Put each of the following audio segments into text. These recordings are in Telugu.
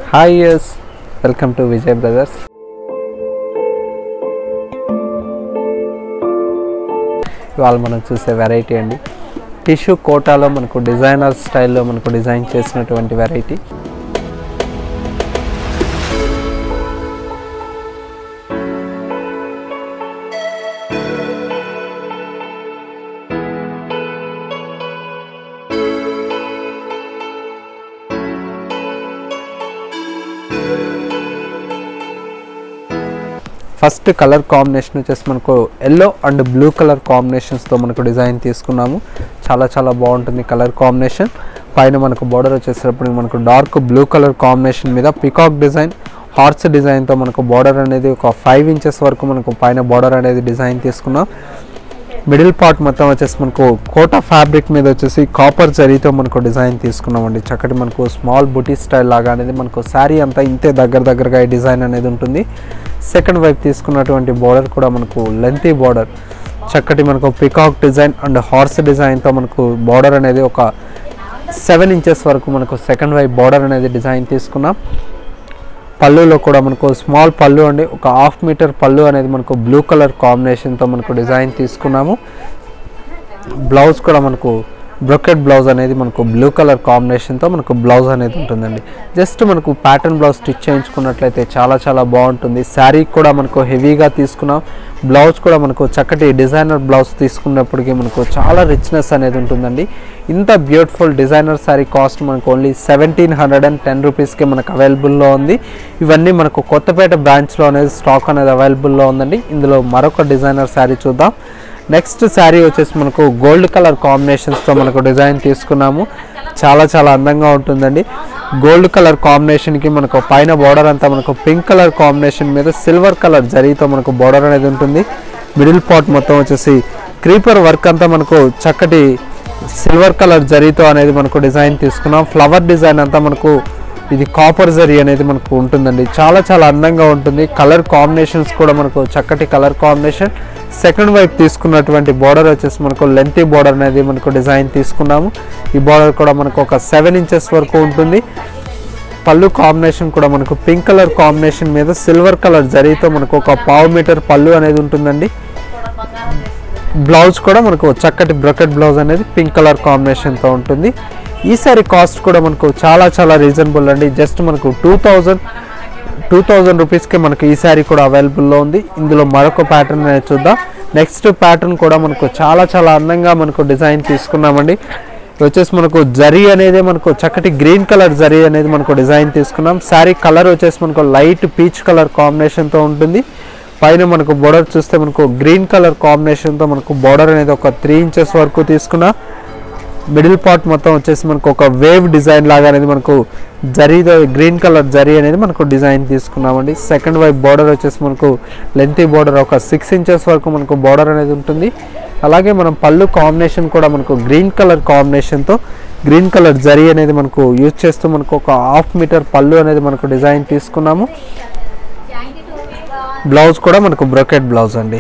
hi yes welcome to Vijay brothers ఇవాళ మనం చూసే వెరైటీ అండి టిష్యూ కోటాలో మనకు డిజైనర్ స్టైల్లో మనకు డిజైన్ చేసినటువంటి వెరైటీ ఫస్ట్ కలర్ కాంబినేషన్ వచ్చేసి మనకు ఎల్లో అండ్ బ్లూ కలర్ కాంబినేషన్స్తో మనకు డిజైన్ తీసుకున్నాము చాలా చాలా బాగుంటుంది కలర్ కాంబినేషన్ పైన మనకు బార్డర్ వచ్చేసేటప్పుడు మనకు డార్క్ బ్లూ కలర్ కాంబినేషన్ మీద పికాక్ డిజైన్ హార్స్ డిజైన్తో మనకు బార్డర్ అనేది ఒక ఫైవ్ ఇంచెస్ వరకు మనకు పైన బార్డర్ అనేది డిజైన్ తీసుకున్నాం మిడిల్ పార్ట్ మొత్తం వచ్చేసి మనకు కోటా ఫ్యాబ్రిక్ మీద వచ్చేసి కాపర్ జరీతో మనకు డిజైన్ తీసుకున్నామండి చక్కటి మనకు స్మాల్ బుటీ స్టైల్ లాగా అనేది మనకు శారీ అంతా ఇంతే దగ్గర దగ్గరగా ఈ డిజైన్ అనేది ఉంటుంది సెకండ్ వైపు తీసుకున్నటువంటి బార్డర్ కూడా మనకు లెంతీ బార్డర్ చక్కటి మనకు పికాక్ డిజైన్ అండ్ హార్స్ డిజైన్తో మనకు బార్డర్ అనేది ఒక సెవెన్ ఇంచెస్ వరకు మనకు సెకండ్ వైపు బార్డర్ అనేది డిజైన్ తీసుకున్నాం పళ్ళులో కూడా మనకు స్మాల్ పళ్ళు అండి ఒక హాఫ్ మీటర్ పళ్ళు అనేది మనకు బ్లూ కలర్ కాంబినేషన్తో మనకు డిజైన్ తీసుకున్నాము బ్లౌజ్ కూడా మనకు బ్రొకెట్ బ్లౌజ్ అనేది మనకు బ్లూ కలర్ కాంబినేషన్తో మనకు బ్లౌజ్ అనేది ఉంటుందండి జస్ట్ మనకు ప్యాటర్న్ బ్లౌజ్ స్టిచ్ చేయించుకున్నట్లయితే చాలా చాలా బాగుంటుంది శారీ కూడా మనకు హెవీగా తీసుకున్నాం బ్లౌజ్ కూడా మనకు చక్కటి డిజైనర్ బ్లౌజ్ తీసుకున్నప్పటికీ మనకు చాలా రిచ్నెస్ అనేది ఉంటుందండి ఇంత బ్యూటిఫుల్ డిజైనర్ శారీ కాస్ట్ మనకు only seventeen hundred and ten రూపీస్కి మనకు అవైలబుల్లో ఉంది ఇవన్నీ మనకు కొత్తపేట బ్రాంచ్లో అనేది స్టాక్ అనేది అవైలబుల్లో ఉందండి ఇందులో మరొక డిజైనర్ శారీ చూద్దాం నెక్స్ట్ శారీ వచ్చేసి మనకు గోల్డ్ కలర్ కాంబినేషన్స్తో మనకు డిజైన్ తీసుకున్నాము చాలా చాలా అందంగా ఉంటుందండి గోల్డ్ కలర్ కాంబినేషన్కి మనకు పైన బార్డర్ అంతా మనకు పింక్ కలర్ కాంబినేషన్ మీద సిల్వర్ కలర్ జరీతో మనకు బార్డర్ అనేది ఉంటుంది మిడిల్ పార్ట్ మొత్తం వచ్చేసి క్రీపర్ వర్క్ అంతా మనకు చక్కటి సిల్వర్ కలర్ జరీతో అనేది మనకు డిజైన్ తీసుకున్నాం ఫ్లవర్ డిజైన్ అంతా మనకు ఇది కాపర్ జరీ అనేది మనకు ఉంటుందండి చాలా చాలా అందంగా ఉంటుంది కలర్ కాంబినేషన్స్ కూడా మనకు చక్కటి కలర్ కాంబినేషన్ సెకండ్ వైపు తీసుకున్నటువంటి బార్డర్ వచ్చేసి మనకు లెంతీ బార్డర్ అనేది మనకు డిజైన్ తీసుకున్నాము ఈ బార్డర్ కూడా మనకు ఒక సెవెన్ ఇంచెస్ వరకు ఉంటుంది పళ్ళు కాంబినేషన్ కూడా మనకు పింక్ కలర్ కాంబినేషన్ మీద సిల్వర్ కలర్ జరీతో మనకు ఒక పావు మీటర్ పళ్ళు అనేది ఉంటుందండి బ్లౌజ్ కూడా మనకు చక్కటి బ్రకెట్ బ్లౌజ్ అనేది పింక్ కలర్ కాంబినేషన్తో ఉంటుంది ఈ సారీ కాస్ట్ కూడా మనకు చాలా చాలా రీజనబుల్ అండి జస్ట్ మనకు టూ థౌజండ్ టూ థౌజండ్ రూపీస్కి మనకు ఈ సారీ కూడా అవైలబుల్లో ఉంది ఇందులో మరొక ప్యాటర్న్ అనేది చూద్దాం నెక్స్ట్ ప్యాటర్న్ కూడా మనకు చాలా చాలా అందంగా మనకు డిజైన్ తీసుకున్నామండి ఇది వచ్చేసి మనకు జరీ అనేది మనకు చక్కటి గ్రీన్ కలర్ జరీ అనేది మనకు డిజైన్ తీసుకున్నాం శారీ కలర్ వచ్చేసి మనకు లైట్ పీచ్ కలర్ కాంబినేషన్తో ఉంటుంది పైన మనకు బోర్డర్ చూస్తే మనకు గ్రీన్ కలర్ కాంబినేషన్తో మనకు బోర్డర్ అనేది ఒక త్రీ ఇంచెస్ వరకు తీసుకున్నా మిడిల్ పార్ట్ మొత్తం వచ్చేసి మనకు ఒక వేవ్ డిజైన్ లాగా అనేది మనకు జరీ గ్రీన్ కలర్ జరీ అనేది మనకు డిజైన్ తీసుకున్నామండి సెకండ్ వైపు బార్డర్ వచ్చేసి మనకు లెంతీ బార్డర్ ఒక సిక్స్ ఇంచెస్ వరకు మనకు బార్డర్ అనేది ఉంటుంది అలాగే మనం పళ్ళు కాంబినేషన్ కూడా మనకు గ్రీన్ కలర్ కాంబినేషన్తో గ్రీన్ కలర్ జరీ అనేది మనకు యూజ్ చేస్తూ మనకు ఒక హాఫ్ మీటర్ పళ్ళు అనేది మనకు డిజైన్ తీసుకున్నాము బ్లౌజ్ కూడా మనకు బ్రొకెట్ బ్లౌజ్ అండి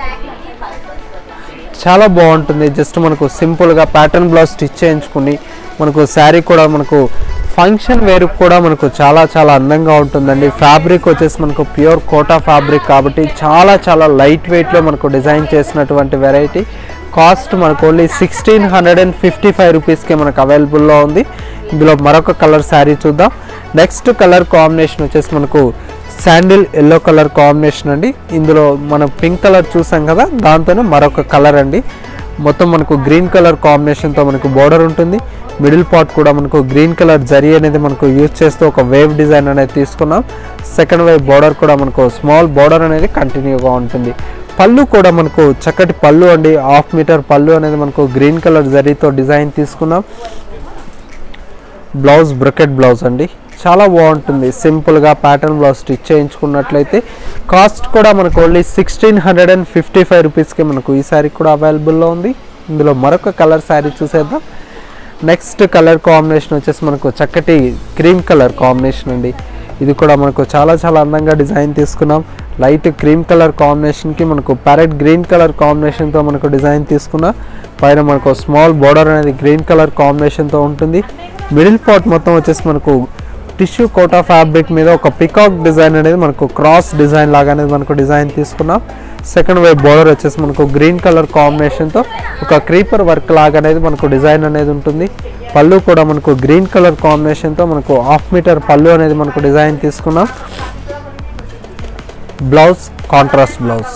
చాలా బాగుంటుంది జస్ట్ మనకు సింపుల్గా ప్యాటర్న్ బ్లౌజ్ స్టిచ్ చేయించుకుని మనకు శారీ కూడా మనకు ఫంక్షన్ వేర్ కూడా మనకు చాలా చాలా అందంగా ఉంటుందండి ఫ్యాబ్రిక్ వచ్చేసి మనకు ప్యూర్ కోటా ఫ్యాబ్రిక్ కాబట్టి చాలా చాలా లైట్ వెయిట్లో మనకు డిజైన్ చేసినటువంటి వెరైటీ కాస్ట్ మనకు only sixteen hundred and fifty five రూపీస్కి మనకు అవైలబుల్లో ఉంది ఇందులో మరొక కలర్ శారీ చూద్దాం నెక్స్ట్ కలర్ కాంబినేషన్ వచ్చేసి మనకు శాండిల్ ఎల్లో కలర్ కాంబినేషన్ అండి ఇందులో మనం పింక్ కలర్ చూసాం కదా దాంతోనే మరొక కలర్ అండి మొత్తం మనకు గ్రీన్ కలర్ కాంబినేషన్తో మనకు బార్డర్ ఉంటుంది మిడిల్ పార్ట్ కూడా మనకు గ్రీన్ కలర్ జరీ అనేది మనకు యూజ్ చేస్తూ ఒక వేవ్ డిజైన్ అనేది తీసుకున్నాం సెకండ్ వేవ్ బార్డర్ కూడా మనకు స్మాల్ బార్డర్ అనేది కంటిన్యూగా ఉంటుంది పళ్ళు కూడా మనకు చక్కటి పళ్ళు అండి హాఫ్ మీటర్ పళ్ళు అనేది మనకు గ్రీన్ కలర్ జరీతో డిజైన్ తీసుకున్నాం బ్లౌజ్ బ్రకెట్ బ్లౌజ్ అండి చాలా బాగుంటుంది సింపుల్గా ప్యాటర్న్ బ్లౌజ్ స్టిచ్ చేయించుకున్నట్లయితే కాస్ట్ కూడా మనకు only sixteen hundred and fifty five రూపీస్కి మనకు ఈ శారీ కూడా అవైలబుల్లో ఉంది ఇందులో మరొక కలర్ శారీ చూసేద్దాం నెక్స్ట్ కలర్ కాంబినేషన్ వచ్చేసి మనకు చక్కటి క్రీమ్ కలర్ కాంబినేషన్ అండి ఇది కూడా మనకు చాలా చాలా అందంగా డిజైన్ తీసుకున్నాం లైట్ క్రీమ్ కలర్ కాంబినేషన్కి మనకు ప్యారెట్ గ్రీన్ కలర్ కాంబినేషన్తో మనకు డిజైన్ తీసుకున్నా పైన మనకు స్మాల్ బోర్డర్ అనేది గ్రీన్ కలర్ కాంబినేషన్తో ఉంటుంది మిడిల్ పార్ట్ మొత్తం వచ్చేసి మనకు టిష్యూ కోటా ఫ్యాబ్రిక్ మీద ఒక పికాక్ డిజైన్ అనేది మనకు క్రాస్ డిజైన్ లాగా అనేది మనకు డిజైన్ తీసుకున్నాం సెకండ్ వైపు బోర్డర్ వచ్చేసి మనకు గ్రీన్ కలర్ కాంబినేషన్తో ఒక క్రీపర్ వర్క్ లాగా అనేది మనకు డిజైన్ అనేది ఉంటుంది పళ్ళు కూడా మనకు గ్రీన్ కలర్ కాంబినేషన్తో మనకు హాఫ్ మీటర్ పళ్ళు అనేది మనకు డిజైన్ తీసుకున్నాం బ్లౌజ్ కాంట్రాస్ట్ బ్లౌజ్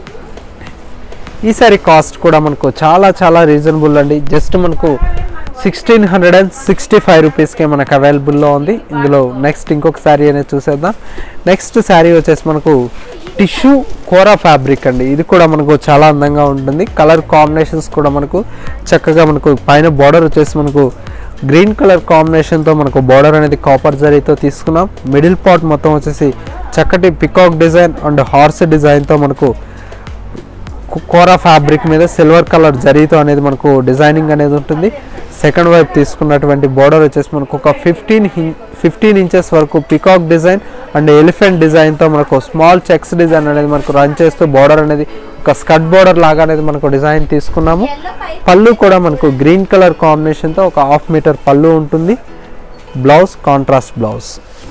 ఈ సారీ కాస్ట్ కూడా మనకు చాలా చాలా రీజనబుల్ అండి జస్ట్ మనకు sixteen hundred and sixty five రూపీస్కే మనకు అవైలబుల్లో ఉంది ఇందులో నెక్స్ట్ ఇంకొక శారీ అనేది చూసేద్దాం నెక్స్ట్ శారీ వచ్చేసి మనకు టిష్యూ కోరా ఫ్యాబ్రిక్ అండి ఇది కూడా మనకు చాలా అందంగా ఉంటుంది కలర్ కాంబినేషన్స్ కూడా మనకు చక్కగా మనకు పైన బార్డర్ వచ్చేసి మనకు గ్రీన్ కలర్ కాంబినేషన్తో మనకు బార్డర్ అనేది కాపర్ జరీతో తీసుకున్నాం మిడిల్ పార్ట్ మొత్తం వచ్చేసి చక్కటి పికాక్ డిజైన్ అండ్ హార్స్ డిజైన్తో మనకు కోరా ఫ్యాబ్రిక్ మీద సిల్వర్ కలర్ జరీతో అనేది మనకు డిజైనింగ్ అనేది ఉంటుంది సెకండ్ వైపు తీసుకున్నటువంటి బార్డర్ వచ్చేసి మనకు ఒక ఫిఫ్టీన్ ఫిఫ్టీన్ ఇంచెస్ వరకు పికాక్ డిజైన్ అండ్ ఎలిఫెంట్ డిజైన్తో మనకు స్మాల్ చెక్స్ డిజైన్ అనేది మనకు రన్ చేస్తూ బార్డర్ అనేది ఒక స్కట్ బార్డర్ లాగా అనేది మనకు డిజైన్ తీసుకున్నాము పళ్ళు కూడా మనకు గ్రీన్ కలర్ కాంబినేషన్తో ఒక హాఫ్ మీటర్ పళ్ళు ఉంటుంది బ్లౌజ్ కాంట్రాస్ట్ బ్లౌజ్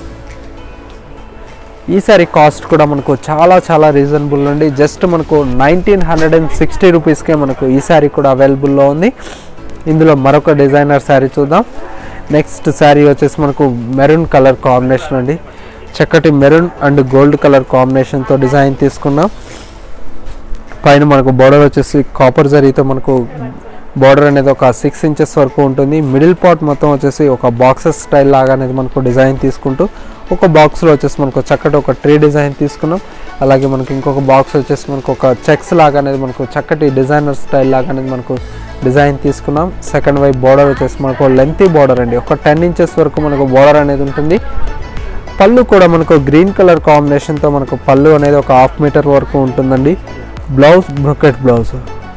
ఈ సారీ కాస్ట్ కూడా మనకు చాలా చాలా రీజనబుల్ అండి జస్ట్ మనకు నైన్టీన్ హండ్రెడ్ అండ్ సిక్స్టీ రూపీస్కే మనకు ఈ సారీ కూడా అవైలబుల్లో ఉంది ఇందులో మరొక డిజైనర్ శారీ చూద్దాం నెక్స్ట్ శారీ వచ్చేసి మనకు మెరూన్ కలర్ కాంబినేషన్ అండి చక్కటి మెరూన్ అండ్ గోల్డ్ కలర్ కాంబినేషన్తో డిజైన్ తీసుకున్నాం పైన మనకు బార్డర్ వచ్చేసి కాపర్ జరీతో మనకు బార్డర్ అనేది ఒక సిక్స్ ఇంచెస్ వరకు ఉంటుంది మిడిల్ పార్ట్ మొత్తం వచ్చేసి ఒక బాక్సెస్ స్టైల్ లాగా అనేది మనకు డిజైన్ తీసుకుంటూ ఒక బాక్స్లో వచ్చేసి మనకు చక్కటి ఒక ట్రీ డిజైన్ తీసుకున్నాం అలాగే మనకి ఇంకొక బాక్స్ వచ్చేసి మనకు ఒక చెక్స్ లాగా అనేది మనకు చక్కటి డిజైనర్ స్టైల్ లాగా అనేది మనకు డిజైన్ తీసుకున్నాం సెకండ్ వైపు బార్డర్ వచ్చేసి మనకు లెంతీ బార్డర్ అండి ఒక టెన్ ఇంచెస్ వరకు మనకు బార్డర్ అనేది ఉంటుంది పళ్ళు కూడా మనకు గ్రీన్ కలర్ కాంబినేషన్తో మనకు పళ్ళు అనేది ఒక హాఫ్ మీటర్ వరకు ఉంటుందండి బ్లౌజ్ బ్రొకెట్ బ్లౌజ్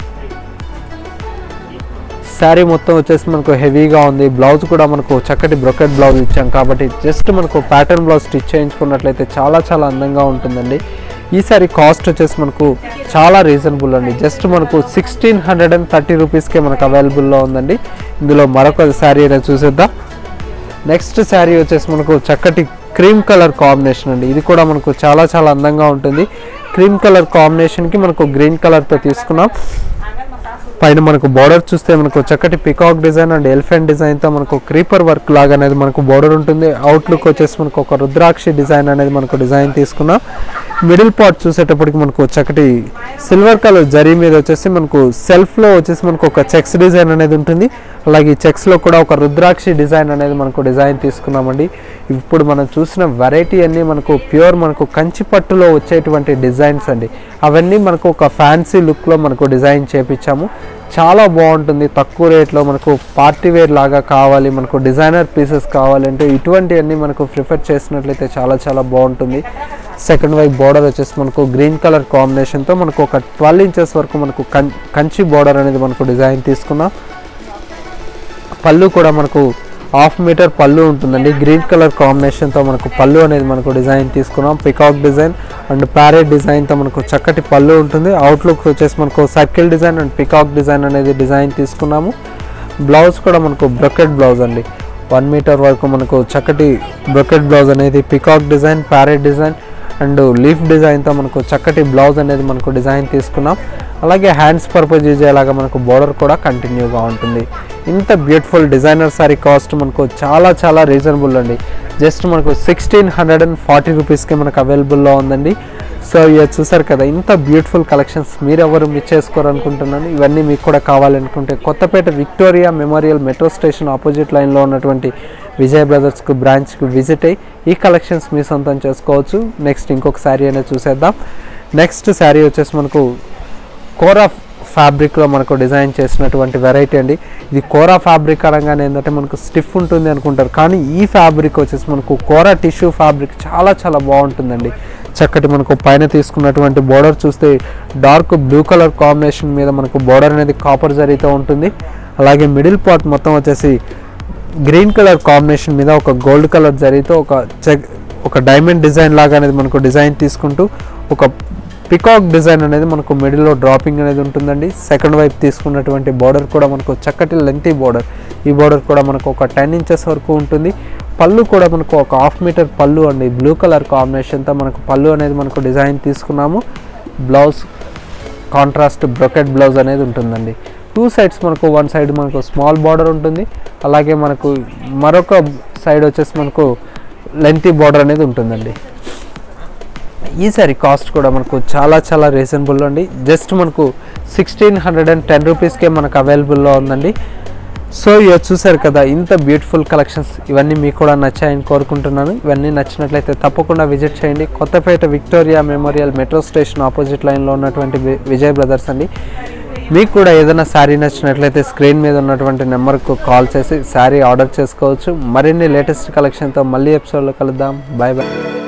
శారీ మొత్తం వచ్చేసి మనకు హెవీగా ఉంది బ్లౌజ్ కూడా మనకు చక్కటి బ్రొకెట్ బ్లౌజ్ ఇచ్చాం కాబట్టి జస్ట్ మనకు ప్యాటర్న్ బ్లౌజ్ స్టిచ్ చేయించుకున్నట్లయితే చాలా చాలా అందంగా ఉంటుందండి ఈ సారీ కాస్ట్ వచ్చేసి మనకు చాలా రీజనబుల్ అండి జస్ట్ మనకు సిక్స్టీన్ హండ్రెడ్ అండ్ థర్టీ రూపీస్కే మనకు అవైలబుల్లో ఉందండి ఇందులో మరొక శారీ అనేది చూసేద్దాం నెక్స్ట్ శారీ వచ్చేసి మనకు చక్కటి క్రీమ్ కలర్ కాంబినేషన్ అండి ఇది కూడా మనకు చాలా చాలా అందంగా ఉంటుంది క్రీమ్ కలర్ కాంబినేషన్కి మనకు గ్రీన్ కలర్తో తీసుకున్నాం పైన మనకు బార్డర్ చూస్తే మనకు చక్కటి పికాక్ డిజైన్ అండ్ ఎలిఫెంట్ డిజైన్తో మనకు క్రీపర్ వర్క్ లాగా అనేది మనకు బార్డర్ ఉంటుంది అవుట్లుక్ వచ్చేసి మనకు ఒక రుద్రాక్షి డిజైన్ అనేది మనకు డిజైన్ తీసుకున్నాం మిడిల్ పార్ట్ చూసేటప్పటికి మనకు చక్కటి సిల్వర్ కలర్ జరీ మీద వచ్చేసి మనకు సెల్ఫ్లో వచ్చేసి మనకు ఒక చెక్స్ డిజైన్ అనేది ఉంటుంది అలాగే ఈ చెక్స్లో కూడా ఒక రుద్రాక్షి డిజైన్ అనేది మనకు డిజైన్ తీసుకున్నామండి ఇప్పుడు మనం చూసిన వెరైటీ అన్నీ మనకు ప్యూర్ మనకు కంచి పట్టులో వచ్చేటువంటి డిజైన్స్ అండి అవన్నీ మనకు ఒక ఫ్యాన్సీ లుక్లో మనకు డిజైన్ చేపించాము చాలా బాగుంటుంది తక్కువ రేట్లో మనకు పార్టీ వేర్ లాగా కావాలి మనకు డిజైనర్ పీసెస్ కావాలంటే ఇటువంటివన్నీ మనకు ప్రిఫర్ చేసినట్లయితే చాలా చాలా బాగుంటుంది సెకండ్ వైపు బార్డర్ వచ్చేసి మనకు గ్రీన్ కలర్ కాంబినేషన్తో మనకు ఒక ట్వెల్వ్ ఇంచెస్ వరకు మనకు కం కంచి బార్డర్ అనేది మనకు డిజైన్ తీసుకున్నాం పళ్ళు కూడా మనకు హాఫ్ మీటర్ పళ్ళు ఉంటుందండి గ్రీన్ కలర్ కాంబినేషన్తో మనకు పళ్ళు అనేది మనకు డిజైన్ తీసుకున్నాం పికాక్ డిజైన్ అండ్ ప్యారెట్ డిజైన్తో మనకు చక్కటి పళ్ళు ఉంటుంది అవుట్లుక్ వచ్చేసి మనకు circle design and peacock design అనేది డిజైన్ తీసుకున్నాము బ్లౌజ్ కూడా మనకు బ్రొకెట్ బ్లౌజ్ అండి వన్ మీటర్ వరకు మనకు చక్కటి బ్రొకెట్ బ్లౌజ్ అనేది peacock design parrot design and leaf డిజైన్తో మనకు చక్కటి బ్లౌజ్ అనేది మనకు డిజైన్ తీసుకున్నాం అలాగే హ్యాండ్స్ పర్పస్ యూజ్ అయ్యేలాగా మనకు బార్డర్ కూడా కంటిన్యూగా ఉంటుంది ఇంత బ్యూటిఫుల్ డిజైనర్ సారీ కాస్ట్ మనకు చాలా చాలా రీజనబుల్ అండి జస్ట్ మనకు సిక్స్టీన్ హండ్రెడ్ అండ్ ఫార్టీ రూపీస్కి మనకు అవైలబుల్లో ఉందండి సో ఇక చూసారు కదా ఇంత బ్యూటిఫుల్ కలెక్షన్స్ మీరు ఎవరు మిస్ చేసుకోరనుకుంటున్నాను ఇవన్నీ మీకు కూడా కావాలనుకుంటే Kothapeta Victoria Memorial metro station opposite లైన్లో ఉన్నటువంటి విజయ్ బ్రదర్స్కి బ్రాంచ్కి విజిట్ అయ్యి ఈ కలెక్షన్స్ మీ సొంతం చేసుకోవచ్చు నెక్స్ట్ ఇంకొక శారీ అనేది చూసేద్దాం నెక్స్ట్ శారీ వచ్చేసి మనకు కోరా ఫ్యాబ్రిక్లో మనకు డిజైన్ చేసినటువంటి వెరైటీ అండి ఇది కోరా ఫ్యాబ్రిక్ అనగానే ఏంటంటే మనకు స్టిఫ్ ఉంటుంది అనుకుంటారు కానీ ఈ ఫ్యాబ్రిక్ వచ్చేసి మనకు కోరా టిష్యూ ఫ్యాబ్రిక్ చాలా చాలా బాగుంటుందండి చక్కటి మనకు పైన తీసుకున్నటువంటి బోర్డర్ చూస్తే డార్క్ బ్లూ కలర్ కాంబినేషన్ మీద మనకు బోర్డర్ అనేది కాపర్ జరీతో ఉంటుంది అలాగే మిడిల్ పార్ట్ మొత్తం వచ్చేసి గ్రీన్ కలర్ కాంబినేషన్ మీద ఒక గోల్డ్ కలర్ జరీతో ఒక చెక్ ఒక డైమండ్ డిజైన్ లాగా అనేది మనకు డిజైన్ తీసుకుంటూ ఒక పికాక్ డిజైన్ అనేది మనకు మిడిల్లో డ్రాపింగ్ అనేది ఉంటుందండి సెకండ్ వైపు తీసుకున్నటువంటి బార్డర్ కూడా మనకు చక్కటి లెంతీ బార్డర్ ఈ బార్డర్ కూడా మనకు ఒక టెన్ ఇంచెస్ వరకు ఉంటుంది పళ్ళు కూడా మనకు ఒక హాఫ్ మీటర్ పళ్ళు అండి బ్లూ కలర్ కాంబినేషన్తో మనకు పళ్ళు అనేది మనకు డిజైన్ తీసుకున్నాము బ్లౌజ్ కాంట్రాస్ట్ బ్రొకెట్ బ్లౌజ్ అనేది ఉంటుందండి టూ సైడ్స్ మనకు వన్ సైడ్ మనకు స్మాల్ బార్డర్ ఉంటుంది అలాగే మనకు మరొక సైడ్ వచ్చేసి మనకు లెంతీ బార్డర్ అనేది ఉంటుందండి ఈ సారీ కాస్ట్ కూడా మనకు చాలా చాలా రీజనబుల్ అండి జస్ట్ మనకు సిక్స్టీన్ హండ్రెడ్ అండ్ టెన్ రూపీస్కే మనకు అవైలబుల్లో ఉందండి సో ఇవి చూసారు కదా ఇంత బ్యూటిఫుల్ కలెక్షన్స్ ఇవన్నీ మీకు కూడా నచ్చాయని కోరుకుంటున్నాను ఇవన్నీ నచ్చినట్లయితే తప్పకుండా విజిట్ చేయండి Kothapeta Victoria Memorial metro station opposite లైన్లో ఉన్నటువంటి వి- విజయ్ బ్రదర్స్ అండి మీకు కూడా ఏదైనా శారీ నచ్చినట్లయితే స్క్రీన్ మీద ఉన్నటువంటి నెంబర్కు కాల్ చేసి శారీ ఆర్డర్ చేసుకోవచ్చు మరిన్ని లేటెస్ట్ కలెక్షన్తో మళ్ళీ ఎపిసోడ్లో కలుద్దాం బాయ్ బాయ్